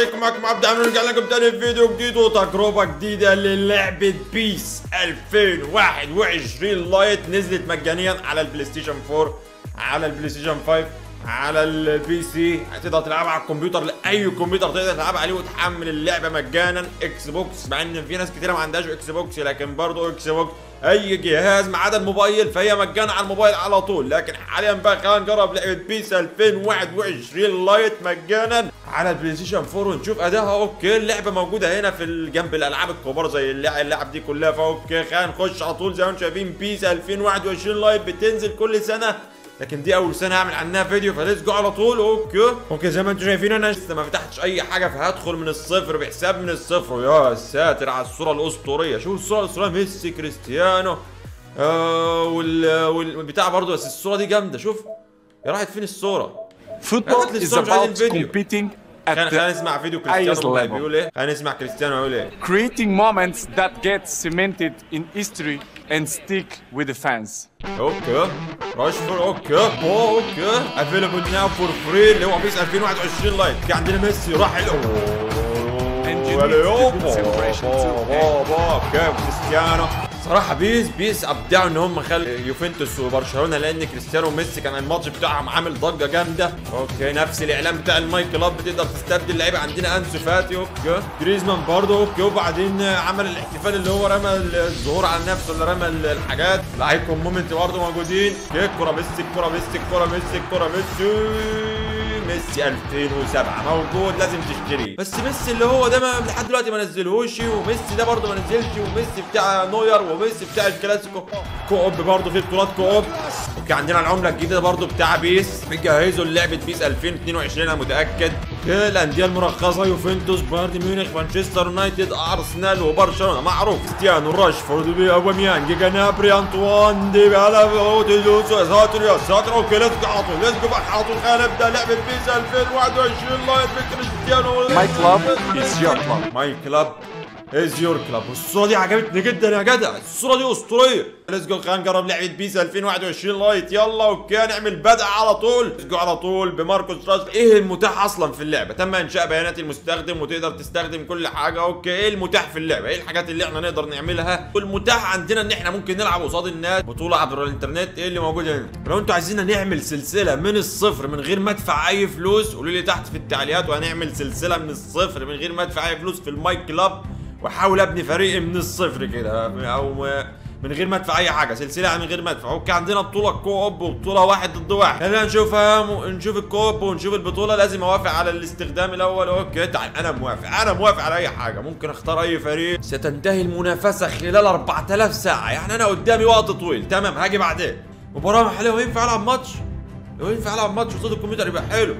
عليكم معكم عبد الحميد رجع لكم تاني في فيديو جديد وتجربة جديدة للعبة بيس 2021 لايت نزلت مجانيا على البلاي ستيشن 4 على البلاي ستيشن 5 على البي سي هتقدر تلعبها على الكمبيوتر لاي كمبيوتر تقدر تلعبها عليه وتحمل اللعبه مجانا اكس بوكس مع ان في ناس كتيره ما عندهاش اكس بوكس لكن برضه اكس بوكس اي جهاز ما عدا الموبايل فهي مجانا على الموبايل على طول لكن حاليا بقى خلينا نجرب لعبه بيس 2021 لايت مجانا على البلاي ستيشن 4 ونشوف ادائها اوكي اللعبه موجوده هنا في جنب الالعاب الكبار زي اللع- اللعب دي كلها فاوكي خلينا نخش على طول زي ما انتم شايفين بيس 2021 لايت بتنزل كل سنه لكن دي اول سنه هعمل عنها فيديو فليتس جو على طول اوكي اوكي زي ما انتم شايفين انا لسه ما فتحتش اي حاجه فهدخل من الصفر بحساب من الصفر يا ساتر على الصوره الاسطوريه شوف الصوره الاسطوريه ميسي كريستيانو آه وال والبتاع برضه بس الصوره دي جامده شوف يا راحت فين الصوره Football هات لي is الصورة، مش عايز about الفيديو. competing خلينا at خلينا the نسمع فيديو كريستيانو highest والله level. بيقول ايه خلينا نسمع كريستيانو بيقول ايه creating moments that get cemented in history and stick with the fans. اوكي راشفورد اوكي اوه اوكي افيلبل ناو فور فري اللي هو بيس 2021 لايت في عندنا ميسي راح ال And you اوه need to do بابا the celebration too. بابا كيف كريستيانو صراحة بيس بيس ابدعوا ان هم خلوا يوفنتوس وبرشلونة لان كريستيانو وميسي كان الماتش بتاعهم عامل ضجة جامدة اوكي نفس الاعلان بتاع الماي كلاب بتقدر تستبدل لعيبة عندنا انسو فاتي اوكي جريزمان برضه اوكي وبعدين عمل الاحتفال اللي هو رمى الظهور على نفسه اللي رمى الحاجات لعيبكم مومنت برضه موجودين اوكي الكرة ميسي الكرة ميسي الكرة ميسي الكرة ميسي ميسي 2007 موجود لازم تشتريه بس ميسي اللي هو ده ما لحد دلوقتي ما نزلهوش وميسي ده برضه ما نزلش وميسي بتاع نوير وميسي بتاع الكلاسيكو كوب برضه في بطولات كوب اوكي عندنا العمله الجديده برضه بتاع بيس بيجهزوا لعبه بيس 2022 انا متاكد اوكي الانديه المرخصه يوفنتوس بايرن ميونخ مانشستر يونايتد ارسنال وبرشلونه معروف كريستيانو راشفورد اوباميانج جنابري انطوان ديبالا اوتيلوس يا ساتر يا ساتر اوكي ليتس جو على طول ليتس جو بقى على طول خلينا نبدا لعبه بيس 2021 لايف بكريستيانو My club is your club. ماي كلاب از يور كلاب الصوره دي عجبتني جدا يا جدع الصوره دي اسطوريه ليتس جو خلينا نجرب لعبه بيس 2021 لايت يلا اوكي نعمل بدء على طول ليتس جو على طول بماركوس راش ايه المتاح اصلا في اللعبه تم انشاء بيانات المستخدم وتقدر تستخدم كل حاجه اوكي ايه المتاح في اللعبه ايه الحاجات اللي احنا نقدر نعملها والمتاح عندنا ان احنا ممكن نلعب قصاد الناس بطوله عبر الانترنت ايه اللي موجود هنا لو انتوا عايزين نعمل سلسله من الصفر من غير ما ادفع اي فلوس قولوا لي تحت في التعليقات وهنعمل سلسله من الصفر من غير ما ادفع اي فلوس في الماي كلاب واحاول ابني فريق من الصفر كده او من غير ما ادفع اي حاجه سلسله من غير ما ادفع اوكي عندنا بطوله كوب وبطوله واحد ضد واحد خلينا نشوفها م... نشوف الكوب ونشوف البطوله لازم اوافق على الاستخدام الاول اوكي تعال انا موافق انا موافق على اي حاجه ممكن اختار اي فريق ستنتهي المنافسه خلال 4000 ساعه يعني انا قدامي وقت طويل تمام هاجي بعدين مباراه محليه وينفع العب ماتش لو ينفع العب ماتش قصاد الكمبيوتر يبقى حلو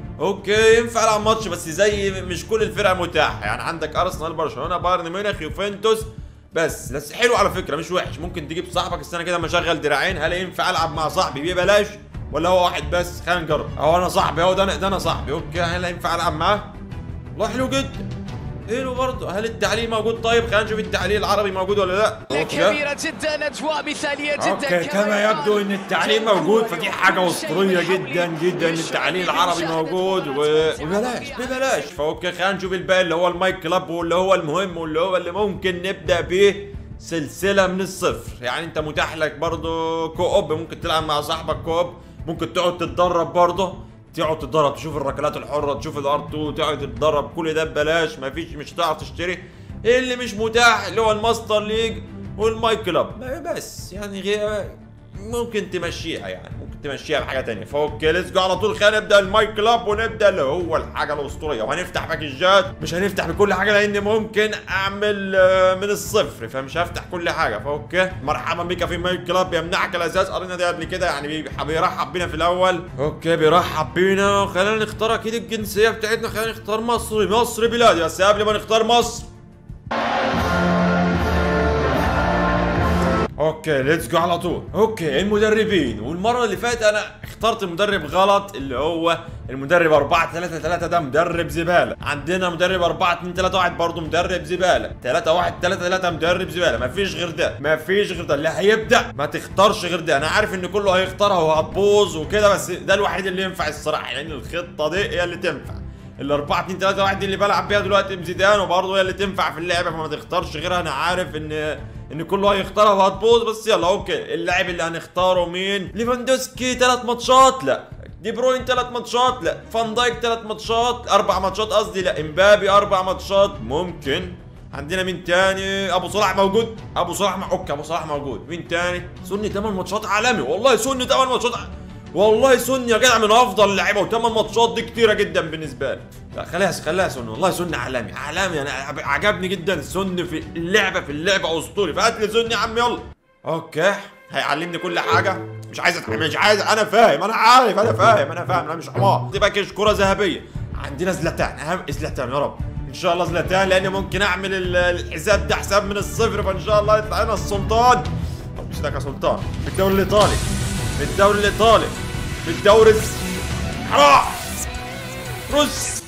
اوكي ينفع العب ماتش بس زي مش كل الفرق متاحه يعني عندك ارسنال برشلونه بايرن ميونخ يوفنتوس بس بس حلو على فكره مش وحش ممكن تجيب صاحبك السنه كده مشغل دراعين هل ينفع العب مع صاحبي ببلاش ولا هو واحد بس خلينا نجرب اهو انا صاحبي اهو ده انا ده انا صاحبي اوكي هل ينفع العب معاه والله حلو جدا حلو برضه هل التعليق موجود طيب خلينا نشوف التعليق العربي موجود ولا لا اوكي كبيرة جدا أجواء مثالية جدا اوكي كما يبدو ان التعليم موجود فدي حاجه اسطوريه جدا جدا ان التعليم العربي موجود و... وببلاش ببلاش فاوكي خلينا نشوف الباقي اللي هو المايك كلاب واللي هو المهم واللي هو اللي ممكن نبدا بيه سلسله من الصفر يعني انت متاح لك برضه كوب ممكن تلعب مع صاحبك كوب ممكن تقعد تتدرب برضه تقعد تتدرب تشوف الركلات الحره تشوف الار 2 تقعد تتدرب كل ده ببلاش مفيش مش هتعرف تشتري اللي مش متاح اللي هو الماستر ليج والماي كلاب بس يعني غير ممكن تمشيها يعني ممكن تمشيها بحاجه تانية فاوكي ليتس جو على طول خلينا نبدا الماي كلاب ونبدا اللي هو الحاجه الاسطوريه وهنفتح باكجات مش هنفتح بكل حاجه لان ممكن اعمل آه، من الصفر فمش هفتح كل حاجه فاوكي مرحبا بك في ماي كلاب يمنعك الاساس قرينا ده قبل كده يعني بي- بيرحب بينا في الاول اوكي بيرحب بينا خلينا نختار اكيد الجنسيه بتاعتنا خلينا نختار مصري مصر بلادي بس قبل ما نختار مصر اوكي ليتس جو على طول اوكي المدربين والمره اللي فاتت انا اخترت المدرب غلط اللي هو المدرب 4 3 3 ده مدرب زباله عندنا مدرب 4 2 3 1 برضه مدرب زباله 3 1 3 3 مدرب زباله مفيش غير ده مفيش غير ده اللي هيبدا ما تختارش غير ده انا عارف ان كله هيختارها وهتبوظ وكده بس ده الوحيد اللي ينفع الصراحه لان الخطه دي هي اللي تنفع الأربعة اتنين تلاتة واحد دي اللي بلعب بيها دلوقتي بزيدان وبرضه هي اللي تنفع في اللعبة فما تختارش غيرها أنا عارف إن إن كله هيختارها وهتبوظ بس يلا أوكي اللاعب اللي هنختاره مين؟ ليفاندوسكي تلات ماتشات لا دي بروين ثلاث ماتشات لا فان دايك ثلاث ماتشات اربع ماتشات قصدي لا امبابي اربع ماتشات ممكن عندنا مين تاني ابو صلاح موجود ابو صلاح مع اوكي ابو صلاح موجود مين تاني سني 8 ماتشات عالمي والله سني 8 ماتشات ع- والله سني يا جدع من افضل اللعيبه و8 ماتشات دي كتيره جدا بالنسبه لي لا خليها خليها سن والله سن عالمي عالمي انا عجبني جدا سن في اللعبه في اللعبه اسطوري فهات لي سن يا عم يلا اوكي هيعلمني كل حاجه مش عايز أتع- مش عايز انا فاهم انا عارف انا فاهم انا فاهم انا مش حمار دي باكج كره ذهبيه عندنا زلاتان اهم زلاتان يا رب ان شاء الله زلاتان لاني ممكن اعمل ال- الحساب ده حساب من الصفر فان شاء الله يطلع لنا السلطان طب مش لك يا سلطان في الدوري الايطالي في الدوري الايطالي في الدوري الس- حرام روس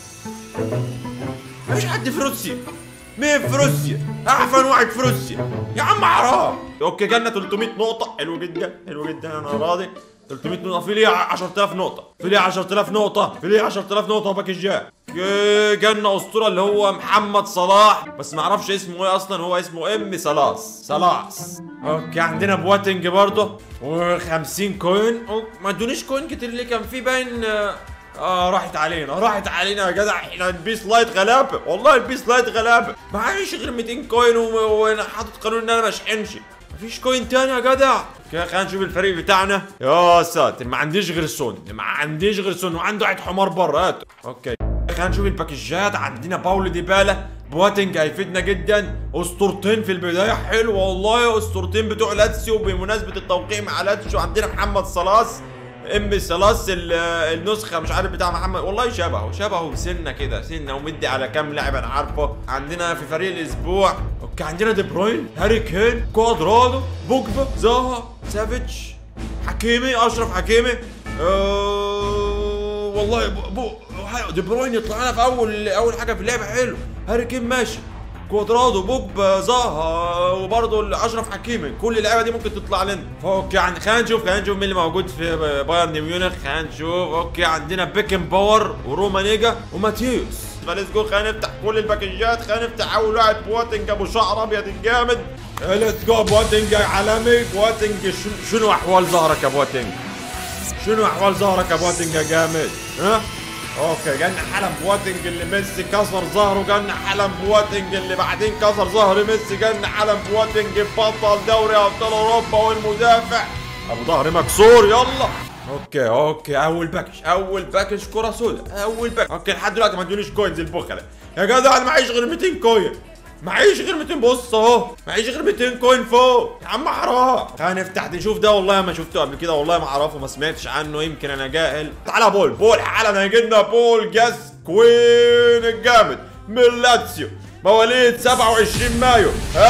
مفيش حد في روسيا مين في روسيا؟ اعفن واحد في روسيا يا عم حرام اوكي جالنا 300 نقطة حلو جدا حلو جدا انا راضي 300 نقطة في ليه 10000 نقطة في ليه 10000 نقطة في ليه 10000 نقطة باكجات اوكي جالنا اسطورة اللي هو محمد صلاح بس ما اعرفش اسمه ايه اصلا هو اسمه ام صلاص صلاص اوكي عندنا بواتنج برضه و50 كوين أوه، ما ادونيش كوين كتير ليه كان في باين آه، اه راحت علينا راحت علينا يا جدع احنا البيس لايت غلابه والله البيس لايت غلابه معيش غير 200 كوين و- وانا حاطط قانون ان انا ما اشحنش مفيش كوين تاني يا جدع اوكي خلينا نشوف الفريق بتاعنا يا ساتر ما عنديش غير سون ما عنديش غير سون وعنده واحد حمار بره هاته اوكي خلينا نشوف الباكجات عندنا باولو ديبالا بواتنج هيفيدنا جدا اسطورتين في البدايه حلو والله اسطورتين بتوع لاتسيو بمناسبه التوقيع مع لاتسيو عندنا محمد صلاص ام سلاس ال- النسخه مش عارف بتاع محمد والله شبهه شبهه سنه كده سنه ومدي على كام لاعب انا عارفه عندنا في فريق الاسبوع اوكي عندنا دي بروين هاري كين كوادرادو بوجبا زاها سافيتش حكيمي اشرف حكيمي أه والله بو بو دي بروين يطلع لنا في اول اول حاجه في اللعبه حلو هاري كين ماشي كوادرادو بوب زاها وبرضه اشرف حكيمي كل اللعيبه دي ممكن تطلع لنا اوكي يعني خلينا نشوف خلينا نشوف مين اللي موجود في بايرن ميونخ خلينا نشوف اوكي عندنا بيكن باور ورومانيجا وماتيوس فليتس جو خلينا نفتح كل الباكجات خلينا نفتح اول واحد بواتنج ابو شعر ابيض الجامد ليتس جو بواتنج يا عالمي بواتنج شنو- شنو احوال ظهرك يا بواتنج شنو احوال ظهرك يا بواتنج يا جامد ها اوكي جالنا حلم بواتنج اللي ميسي كسر ظهره جالنا حلم بواتنج اللي بعدين كسر ظهر ميسي جالنا حلم بواتنج بطل دوري ابطال اوروبا والمدافع ابو ظهر مكسور يلا اوكي اوكي اول باكج اول باكج كره سوداء اول باكج اوكي لحد دلوقتي ما ادونيش كوينز البخله يا جدع انا معيش غير 200 كوين معيش غير 200 بص اهو معيش غير 200 كوين فوق يا عم حرام خلينا نفتح نشوف ده والله ما شفته قبل كده والله ما اعرفه ما سمعتش عنه يمكن انا جاهل تعالى بول بول حالا هيجي لنا بول جاس كوين الجامد من لاتسيو مواليد 27 مايو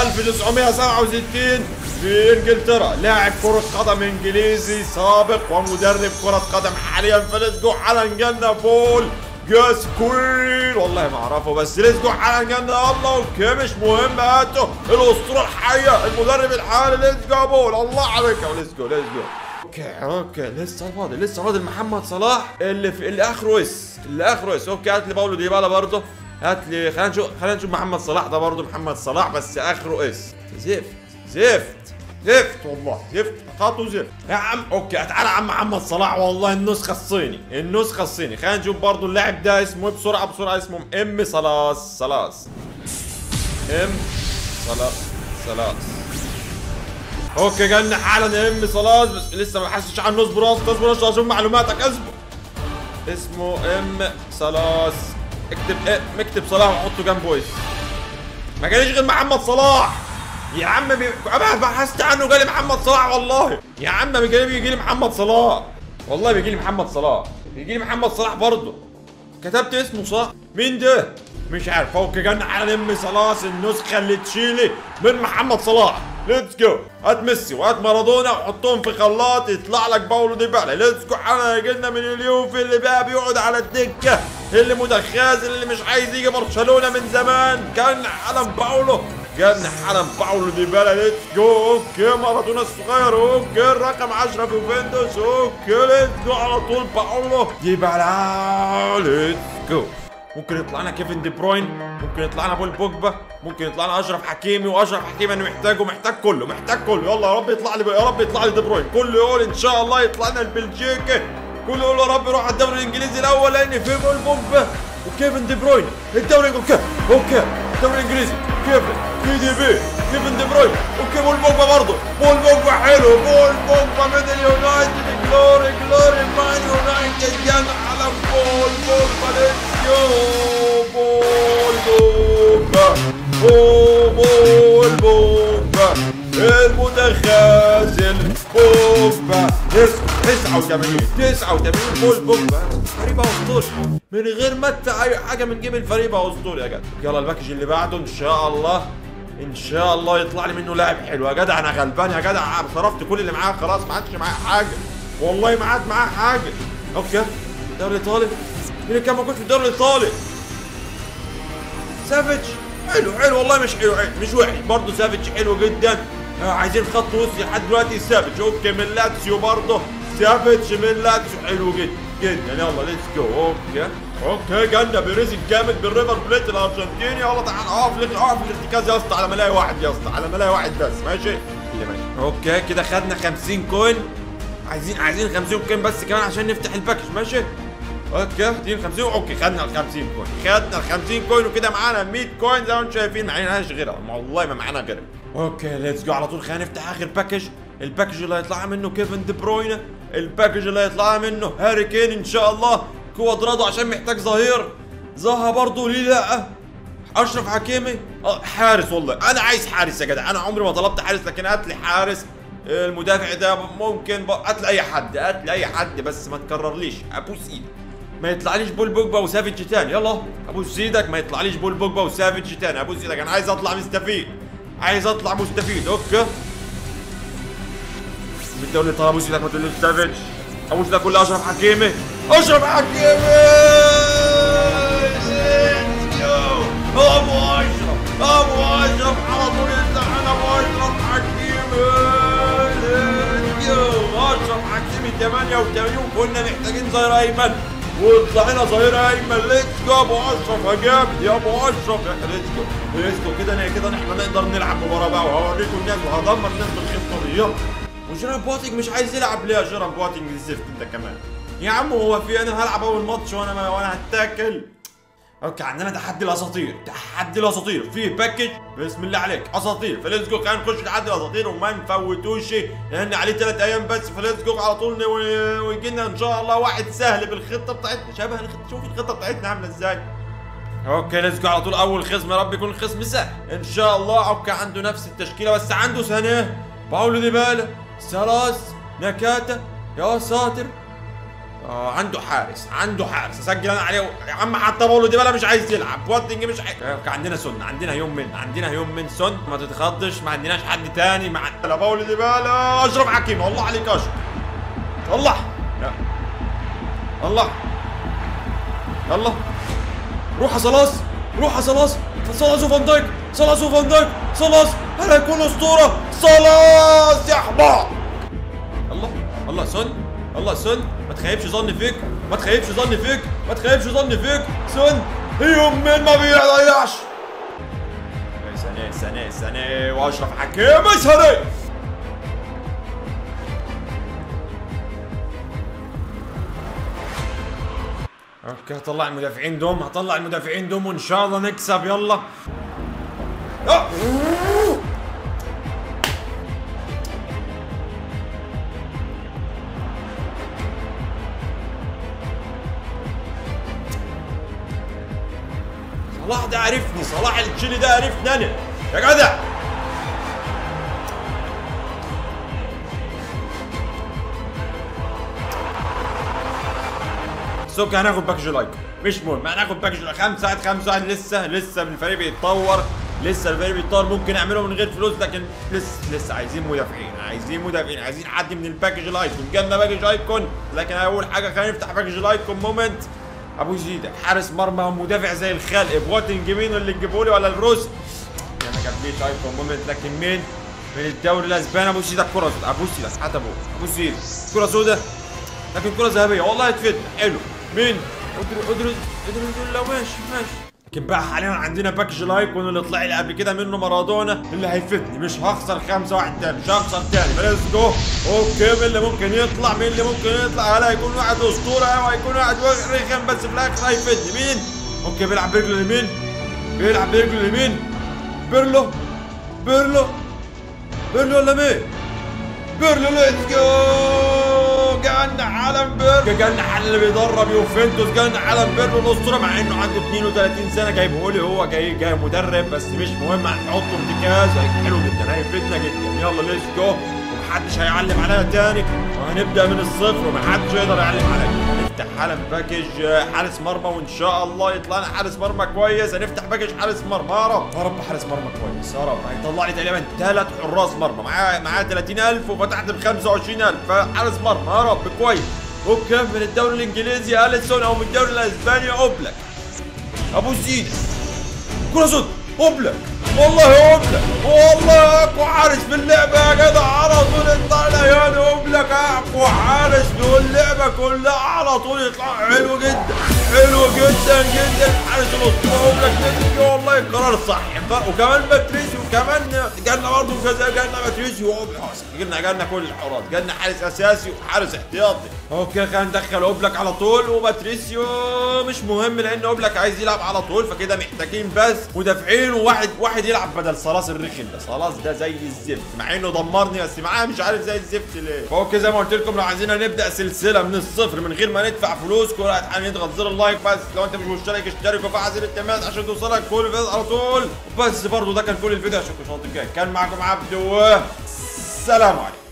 1967 في انجلترا لاعب كرة قدم انجليزي سابق ومدرب كرة قدم حاليا فليتس جو حالا جالنا بول جاس كوين والله ما اعرفه بس ليتس جو حالا جالنا الله اوكي مش مهم هاته الاسطورة الحية المدرب الحالي ليتس جو بول الله عليك ليتس جو ليتس جو اوكي اوكي لسه فاضل لسه فاضل محمد صلاح اللي في اللي اخره اس اللي اخره اس اوكي هات لي باولو ديبالا برضه هات لي خلينا نشوف خلينا نشوف محمد صلاح ده برضه محمد صلاح بس اخره اس زفت زفت زفت والله زفت خاطو زفت يا عم اوكي تعالى يا عم محمد صلاح والله النسخه الصيني النسخه الصيني خلينا نشوف برضه اللاعب ده اسمه ايه بسرعه بسرعه اسمه ام صلاص صلاص ام صلاص صلاص اوكي جالنا حالا ام صلاص بس لسه ما حسش عنه اصبر اصبر اصبر اصبر اشوف معلوماتك اصبر اسمه ام صلاص اكتب إيه اكتب صلاح وحطه جنبه اسم ما جاليش غير محمد صلاح يا عم بي... انا بحثت عنه جالي محمد صلاح والله يا عم بيجي بيجي لي محمد صلاح والله بيجي لي محمد صلاح بيجي لي محمد صلاح برضه كتبت اسمه صح مين ده مش عارف فوق جنة على ام صلاح النسخة اللي تشيلي من محمد صلاح ليتس جو هات ميسي وهات مارادونا وحطهم في خلاط يطلع لك باولو ديبالا ليتس جو حالا جبنا من اليوفي اللي بقى بيقعد على الدكة اللي متخاذل اللي مش عايز يجي برشلونة من زمان كان علم باولو جالنا حالا باولو ديبالا ليتس جو اوكي مارادونا الصغير اوكي الرقم 10 في يوفنتوس اوكي ليتس جو على طول باولو ديبالا ليتس جو ممكن يطلع لنا كيفن دي بروين ممكن يطلع لنا بول بوجبا ممكن يطلع لنا اشرف حكيمي واشرف حكيمي انا محتاجه محتاج كله محتاج كله يلا يا رب يطلع لي يا رب يطلع لي دي بروين كله يقول ان شاء الله يطلع لنا البلجيكي كله يقول يا رب يروح على الدوري الانجليزي الاول لان في بول بوجبا وكيفن دي بروين الدوري اوكي اوكي الدوري الانجليزي كيفن كي دي بي كيفن دي بروين اوكي بول بوجبا برضه بول بوجبا حلو بول بوجبا من اليونايتد جلوري جلوري مان يونايتد يا على بول بوجبا ليتس جو بول بوجبا أوه، بول بوجبا المتخاذل بوجبا 89 89 بول بوجبا فريق بقى اسطوري من غير ما ادفع اي حاجه من جيب الفريق بقى اسطوري يا جدع يلا الباكج اللي بعده ان شاء الله ان شاء الله يطلع لي منه لاعب حلو يا جدع انا غلبان يا جدع صرفت كل اللي معايا خلاص ما عادش معايا حاجه والله ما عاد معايا حاجه اوكي الدوري الايطالي مين اللي كان موجود في الدوري الايطالي سافيتش حلو حلو والله مش حلو حلو مش وحش برضه سافيتش حلو جدا آه عايزين خط وسط لحد دلوقتي سافيتش اوكي من لاتسيو برضه سافيتش من لاتسيو حلو جدا جدا يلا ليتس جو اوكي اوكي جالنا بيريزي جامد بالريفر بليت الارجنتيني يلا تعال اقف لك اقف الارتكاز يا اسطى على ملاي واحد يا اسطى على ملاي واحد بس ماشي كده ماشي اوكي كده خدنا 50 كوين عايزين عايزين 50 كوين بس كمان عشان نفتح الباكج ماشي اوكي 250 اوكي خدنا ال 50 كوين خدنا ال 50 كوين وكده معانا 100 كوين زي ما انتم شايفين معناش غيرها والله ما معانا غيرها اوكي ليتس جو على طول خلينا نفتح اخر باكج الباكج اللي هيطلع منه كيفن دي بروين الباكج اللي هيطلع منه هاري كين ان شاء الله كوادرادو عشان محتاج ظهير زها برضه ليه لا اشرف حكيمي اه حارس والله انا عايز حارس يا جدع انا عمري ما طلبت حارس لكن هات لي حارس المدافع ده ممكن بق- هات لي اي حد هات لي اي حد بس ما تكررليش ابوس ايدك ما يطلعليش بول بوجبا وسافيتش تاني يلا ابوس ايدك ما يطلعليش بول بوجبا وسافيتش تاني ابوس ايدك انا عايز اطلع مستفيد عايز اطلع مستفيد اوكي بالدوري الايطالي ابوس ايدك ما تقوليش سافيتش ابوس ايدك كل اشرف حكيمي اشرف حكيمي Let's go. ابو اشرف ابو اشرف على طول يستحن ابو اشرف حكيمي Let's go. اشرف حكيمي 88 كنا محتاجين ظهير ايمن وطلع لنا ظهير ايمن ليتس جو ابو اشرف يا جامد يا ابو اشرف ليتس جو ليتس جو كده كده احنا نقدر نلعب مباراه بقى وهوريكم الناس وهدمر الناس بالخطه دي يلا وجيران بواتينج مش عايز يلعب ليه يا جيران بواتينج الزفت انت كمان يا عم هو في انا هلعب اول ماتش وانا ما وانا هتاكل اوكي عندنا تحدي الاساطير تحدي الاساطير في باكج بسم الله عليك اساطير فليتس جو خلينا نخش تحدي الاساطير وما نفوتوش لان عليه ثلاث ايام بس فليتس جو على طول ن- ويجي لنا ان شاء الله واحد سهل بالخطه بتاعتنا شبه الخطه شوف الخطه بتاعتنا عامله ازاي اوكي ليتس جو على طول اول خصم يا رب يكون الخصم سهل ان شاء الله اوكي عنده نفس التشكيله بس عنده سنه باولو ديبالا سالاس ناكاتا يا ساتر آه عنده حارس عنده حارس اسجل انا عليه يا عم حتى باولو ديبالا مش عايز يلعب بواتنج مش عايز أوكي، عندنا سون عندنا يوم من عندنا يوم من سون ما تتخضش ما عندناش حد تاني مع لا باولو ديبالا اشرف حكيم والله عليك اشرف الله يا. الله يلا روح يا صلاص روح يا صلاص صلاص وفان دايك صلاص وفان دايك صلاص هل هيكون اسطوره صلاص يا حمار الله الله سون الله سون ما تخيبش ظني فيك ما تخيبش ظني فيك ما تخيبش ظني فيك سون يوم من ما بيضيعش سنة سنة سنة واشرف حكيم سنة اوكي هطلع المدافعين دوم هطلع المدافعين دوم وان شاء الله نكسب يلا آه. صلاح ده عرفني صلاح التشيلي ده عرفني انا يا جدع سوكا هناخد باكج لايك مش مهم هناخد باكج لايك خمسة واحد خمسة واحد لسه لسه الفريق بيتطور لسه الفريق بيتطور ممكن نعمله من غير فلوس لكن لسه لسه عايزين مدافعين عايزين مدافعين عايزين حد من الباكج لايكون جالنا باكج لايكون لكن اول حاجه خلينا نفتح باكج لايكون مومنت ابو زيدك حارس مرمى ومدافع زي الخلق بواتنج مين اللي تجيبوا لي ولا الروس يا ما جابليش ايكون مومنت لكن مين من الدوري الاسباني ابو سيدك كره سوداء ابو سيدك حتى ابو ابو سيدك كره سوداء لكن كره ذهبيه والله تفيدنا حلو مين ادري ادري ادري لا ماشي ماشي لكن بقى حاليا عندنا باكج لايكون اللي طلع لي قبل كده منه مارادونا اللي هيفيدني مش هخسر خمسة واحد تاني مش هخسر تاني ليتس جو اوكي مين اللي ممكن يطلع مين اللي ممكن يطلع هل هيكون واحد اسطورة او هيكون واحد رخم بس في الاخر هيفيدني مين اوكي بيلعب برجله اليمين بيلعب برجله اليمين بيرلو بيرلو بيرلو ولا مين بيرلو ليتس جو جانا علم بيرلو جانا على اللي بيدرب يوفنتوس جانا علم بيرلو الاسطوره مع انه عنده 32 سنه جايبه لي هو جاي جاي مدرب بس مش مهم هنحطه ارتكاز حلو جدا هيفيدنا جدا يلا ليتس جو ومحدش هيعلم علينا تاني وهنبدا من الصفر ومحدش يقدر يعلم علينا نفتح حالا باكج حارس مرمى وان شاء الله يطلع لنا حارس مرمى كويس هنفتح باكج حارس مرمى يا رب يا رب حارس مرمى كويس يا رب هيطلع لي تقريبا ثلاث حراس مرمى معاه معاه 30000 وفتحت ب 25000 فحارس مرمى يا رب كويس اوكي من الدوري الانجليزي اليسون او من الدوري الاسباني اوبلاك ابو زيد كرة صد اوبلاك والله اوبلاك والله اقوى حارس في اللعبه يا جدع على طول يطلع لي يعني اوبلاك اقوى حارس في اللعبه كلها على طول يطلع حلو جدا حلو جدا جدا حارس الاسطوره اوبلاك نزل والله القرار صح وكمان باتريسي وكمان جالنا برضه كذا جالنا باتريسي واوبلاك جالنا جالنا كل الحراس جالنا حارس اساسي وحارس احتياطي اوكي خلينا ندخل اوبلاك على طول وباتريسيو مش مهم لان اوبلاك عايز يلعب على طول فكده محتاجين بس مدافعين وواحد واحد يلعب بدل صلاص الرخم ده صلاص ده زي الزفت مع انه دمرني بس معاه مش عارف زي الزفت ليه اوكي زي ما قلت لكم لو عايزين نبدا سلسله من الصفر من غير ما ندفع فلوس كل واحد حاول يضغط زر اللايك بس لو انت مش مشترك اشترك وفعل زر التنبيهات عشان توصلك كل فيديو على طول بس برضه ده كان كل الفيديو اشوفكم الشوط الجاي كان معكم عبد و سلام عليكم